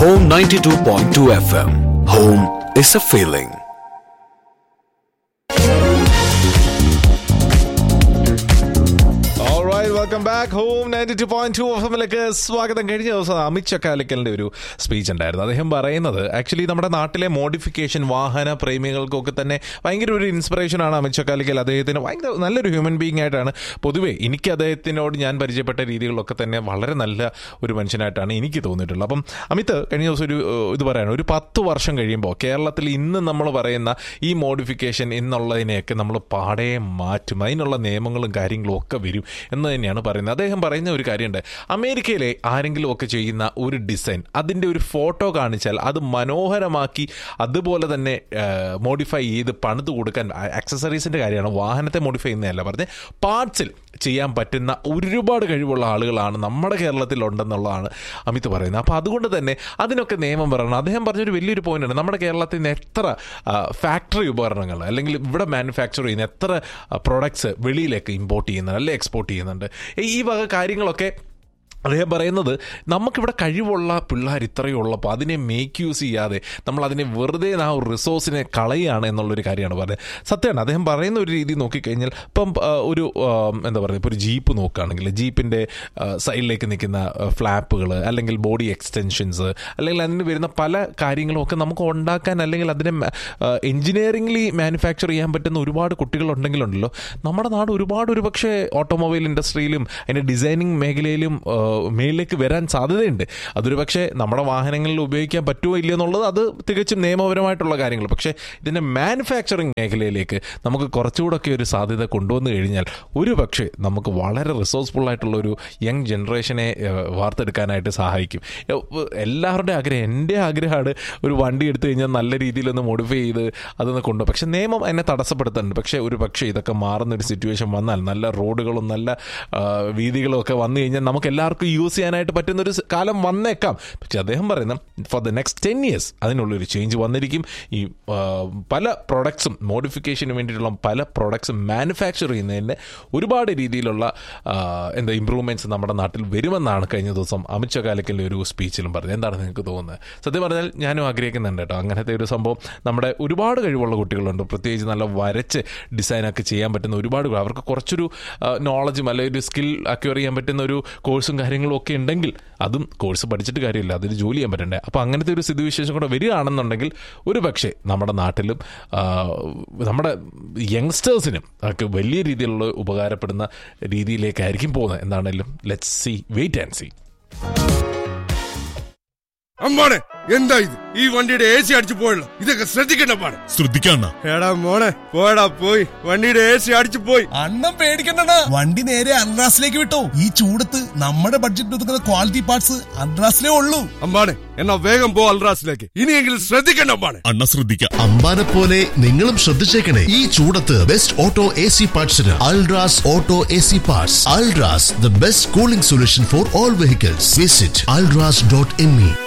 Home 92.2 FM. Home is a feeling. Welcome back home ninety two point two എഫിലേക്ക് സ്വാഗതം കഴിഞ്ഞ ദിവസം അമിത് ചക്കാലിക്കലിന്റെ ഒരു സ്പീച്ച് ഉണ്ടായിരുന്നു അദ്ദേഹം പറയുന്നത് ആക്ച്വലി നമ്മുടെ നാട്ടിലെ മോഡിഫിക്കേഷൻ വാഹന പ്രേമികൾക്കൊക്കെ തന്നെ ഭയങ്കര ഒരു ഇൻസ്പിറേഷൻ ആണ് അമിത് ചക്കാലിക്കൽ അദ്ദേഹത്തിന് ഭയങ്കര നല്ലൊരു ഹ്യൂമൻ ബീങ് ആയിട്ടാണ് പൊതുവെ എനിക്ക് അദ്ദേഹത്തിനോട് ഞാൻ പരിചയപ്പെട്ട രീതികളിലൊക്കെ തന്നെ വളരെ നല്ല ഒരു മനുഷ്യനായിട്ടാണ് എനിക്ക് തോന്നിയിട്ടുള്ളത് അപ്പം അമിത് കഴിഞ്ഞ ദിവസം ഒരു ഏഹ്, ഇത് പറയാണ് ഒരു പത്ത് വർഷം കഴിയുമ്പോൾ കേരളത്തിൽ ഇന്ന് നമ്മൾ പറയുന്ന ഈ മോഡിഫിക്കേഷൻ എന്നുള്ളതിനെയൊക്കെ നമ്മൾ പാടെ മാറ്റും അതിനുള്ള നിയമങ്ങളും കാര്യങ്ങളും ഒക്കെ വരും എന്ന് തന്നെയാണ് പറയുന്നത് അദ്ദേഹം പറയുന്ന ഒരു കാര്യമുണ്ട് അമേരിക്കയിലെ ആരെങ്കിലും ഒക്കെ ചെയ്യുന്ന ഒരു ഡിസൈൻ അതിൻ്റെ ഒരു ഫോട്ടോ കാണിച്ചാൽ അത് മനോഹരമാക്കി അതുപോലെ തന്നെ മോഡിഫൈ ചെയ്ത് പണിത് കൊടുക്കാൻ ആക്സസറീസിൻ്റെ കാര്യമാണ് വാഹനത്തെ മോഡിഫൈ ചെയ്യുന്നതല്ല പറഞ്ഞ് പാർട്സിൽ ചെയ്യാൻ പറ്റുന്ന ഒരുപാട് കഴിവുള്ള ആളുകളാണ് നമ്മുടെ കേരളത്തിൽ ഉണ്ടെന്നുള്ളതാണ് അമിത് പറയുന്നത് അപ്പോൾ അതുകൊണ്ട് തന്നെ അതിനൊക്കെ നിയമം പറയണം അദ്ദേഹം പറഞ്ഞൊരു വലിയൊരു പോയിന്റാണ് നമ്മുടെ കേരളത്തിൽ നിന്ന് എത്ര ഫാക്ടറി ഉപകരണങ്ങൾ അല്ലെങ്കിൽ ഇവിടെ മാനുഫാക്ചർ ചെയ്യുന്ന എത്ര പ്രൊഡക്ട്സ് വെളിയിലേക്ക് ഇമ്പോർട്ട് ചെയ്യുന്നുണ്ട് അല്ലെങ്കിൽ എക്സ്പോർട്ട് ചെയ്യുന്നുണ്ട് ഈ വക കാര്യങ്ങളൊക്കെ അദ്ദേഹം പറയുന്നത് നമുക്കിവിടെ കഴിവുള്ള പിള്ളേർ ഇത്രയും ഉള്ളപ്പോൾ അതിനെ മേക്ക് യൂസ് ചെയ്യാതെ നമ്മൾ അതിനെ വെറുതെ ആ ഒരു റിസോഴ്സിനെ കളയുകയാണ് എന്നുള്ളൊരു കാര്യമാണ് പറയുന്നത് സത്യമാണ് അദ്ദേഹം പറയുന്ന ഒരു രീതി നോക്കിക്കഴിഞ്ഞാൽ ഇപ്പം ആ, ഒരു ആ, എന്താ പറയുക ഇപ്പോൾ ഒരു ജീപ്പ് നോക്കുകയാണെങ്കിൽ ജീപ്പിൻ്റെ സൈഡിലേക്ക് നിൽക്കുന്ന ഫ്ലാപ്പുകൾ അല്ലെങ്കിൽ ബോഡി എക്സ്റ്റൻഷൻസ് അല്ലെങ്കിൽ അതിന് വരുന്ന പല കാര്യങ്ങളും ഒക്കെ നമുക്ക് ഉണ്ടാക്കാൻ അല്ലെങ്കിൽ അതിനെ എഞ്ചിനീയറിംഗ്ലി മാനുഫാക്ചർ ചെയ്യാൻ പറ്റുന്ന ഒരുപാട് കുട്ടികളുണ്ടെങ്കിലുണ്ടല്ലോ നമ്മുടെ നാട് ഒരുപാട് ഒരു പക്ഷേ ഓട്ടോമൊബൈൽ ഇൻഡസ്ട്രിയിലും അതിൻ്റെ ഡിസൈനിങ് മേഖലയിലും ആ, മേളിലേക്ക് വരാൻ സാധ്യതയുണ്ട് അതൊരു പക്ഷേ നമ്മുടെ വാഹനങ്ങളിൽ ഉപയോഗിക്കാൻ പറ്റുമോ ഇല്ലയോ എന്നുള്ളത് അത് തികച്ചും നിയമപരമായിട്ടുള്ള കാര്യങ്ങൾ പക്ഷേ ഇതിൻ്റെ മാനുഫാക്ചറിങ് മേഖലയിലേക്ക് നമുക്ക് കുറച്ചുകൂടൊക്കെ ഒരു സാധ്യത കൊണ്ടുവന്നു കഴിഞ്ഞാൽ ഒരു പക്ഷേ നമുക്ക് വളരെ റിസോഴ്സ്ഫുൾ ആയിട്ടുള്ള ഒരു യങ് ജനറേഷനെ ഏഹ്, വാർത്തെടുക്കാനായിട്ട് സഹായിക്കും ഏഹ്, എല്ലാവരുടെയും ആഗ്രഹം എൻ്റെ ആഗ്രഹമാണ് ഒരു വണ്ടി എടുത്തു കഴിഞ്ഞാൽ നല്ല രീതിയിലൊന്ന് മോഡിഫൈ ചെയ്ത് അതൊന്ന് കൊണ്ടുപോകും പക്ഷെ നിയമം എന്നെ തടസ്സപ്പെടുത്തുന്നുണ്ട് പക്ഷേ ഒരു പക്ഷേ ഇതൊക്കെ മാറുന്ന ഒരു സിറ്റുവേഷൻ വന്നാൽ നല്ല റോഡുകളും നല്ല ആ, വീതികളും ഒക്കെ വന്നു കഴിഞ്ഞാൽ നമുക്ക് എല്ലാവർക്കും യൂസ് ചെയ്യാനായിട്ട് പറ്റുന്ന ഒരു സ് കാലം വന്നേക്കാം പക്ഷെ അദ്ദേഹം പറയുന്നത് for the next ten years അതിനുള്ളൊരു ചേഞ്ച് വന്നിരിക്കും ഈ ആ, പല പ്രൊഡക്ട്സും മോഡിഫിക്കേഷന് വേണ്ടിയിട്ടുള്ള പല പ്രൊഡക്ട്സും മാനുഫാക്ചർ ചെയ്യുന്നതിൻ്റെ ഒരുപാട് രീതിയിലുള്ള ആ, എന്താ ഇമ്പ്രൂവ്മെൻറ്റ്സ് നമ്മുടെ നാട്ടിൽ വരുമെന്നാണ് കഴിഞ്ഞ ദിവസം അമിത് ചകാലക്കലിൻ്റെ ഒരു സ്പീച്ചിലും പറഞ്ഞത് എന്താണ് നിങ്ങൾക്ക് തോന്നുന്നത് സത്യം പറഞ്ഞാൽ ഞാനും ആഗ്രഹിക്കുന്നുണ്ട് കേട്ടോ അങ്ങനത്തെ ഒരു സംഭവം നമ്മുടെ ഒരുപാട് കഴിവുള്ള കുട്ടികളുണ്ട് പ്രത്യേകിച്ച് നല്ല വരച്ച് ഡിസൈനൊക്കെ ചെയ്യാൻ പറ്റുന്ന ഒരുപാട് കുട്ടികൾ. അവർക്ക് കുറച്ചൊരു നോളജും അല്ലെങ്കിൽ ഒരു സ്കിൽ അക്വയർ ചെയ്യാൻ പറ്റുന്ന ഒരു കോഴ്സും കാര്യങ്ങളും ഒക്കെ ഉണ്ടെങ്കിൽ അതും കോഴ്സ് പഠിച്ചിട്ട് കാര്യമില്ല അതിൽ ജോലി ചെയ്യാൻ പറ്റണ്ടേ അപ്പോൾ അങ്ങനത്തെ ഒരു സ്ഥിതിവിശേഷം കൂടെ വരികയാണെന്നുണ്ടെങ്കിൽ ഒരു പക്ഷേ നമ്മുടെ നാട്ടിലും ആ, നമ്മുടെ യങ്സ്റ്റേഴ്സിനും ഒക്കെ വലിയ രീതിയിലുള്ള ഉപകാരപ്പെടുന്ന രീതിയിലേക്കായിരിക്കും പോകുന്നത് എന്താണേലും let's see wait and see അമ്മാണെ എന്താ ഇത് ഈ വണ്ടിയുടെ എ സി അടിച്ചു പോയല്ലോ ഇതൊക്കെ ശ്രദ്ധിക്കണ്ട പാടെ ശ്രദ്ധിക്കണ്ട എടാ മോളെ പോടാ പോയി വണ്ടിയുടെ എ സി അടിച്ചു പോയി അണ്ണം പേടിക്കണ്ട വണ്ടി നേരെ അൺറാസിലേക്ക് വിട്ടോ ഈ ചൂടത്ത് നമ്മുടെ ബഡ്ജറ്റ് ഒതുക്കുന്ന ക്വാളിറ്റി പാർട്സ് അൺറാസിലേ ഉള്ളൂ അമ്മാണെ എന്നാ വേഗം പോ അൽറാസിലേക്ക് ഇനിയെങ്കിലും ശ്രദ്ധിക്കണ്ട അമ്മാണെ അണ്ണ ശ്രദ്ധിക്കാം അമ്പാനെ പോലെ നിങ്ങളും ശ്രദ്ധിച്ചേക്കണേ ഈ ചൂടത്ത് ബെസ്റ്റ് ഓട്ടോ എ സി പാർട്സിന് Ultras auto A C parts Ultras the best cooling solution for all vehicles visit Ultras dot M E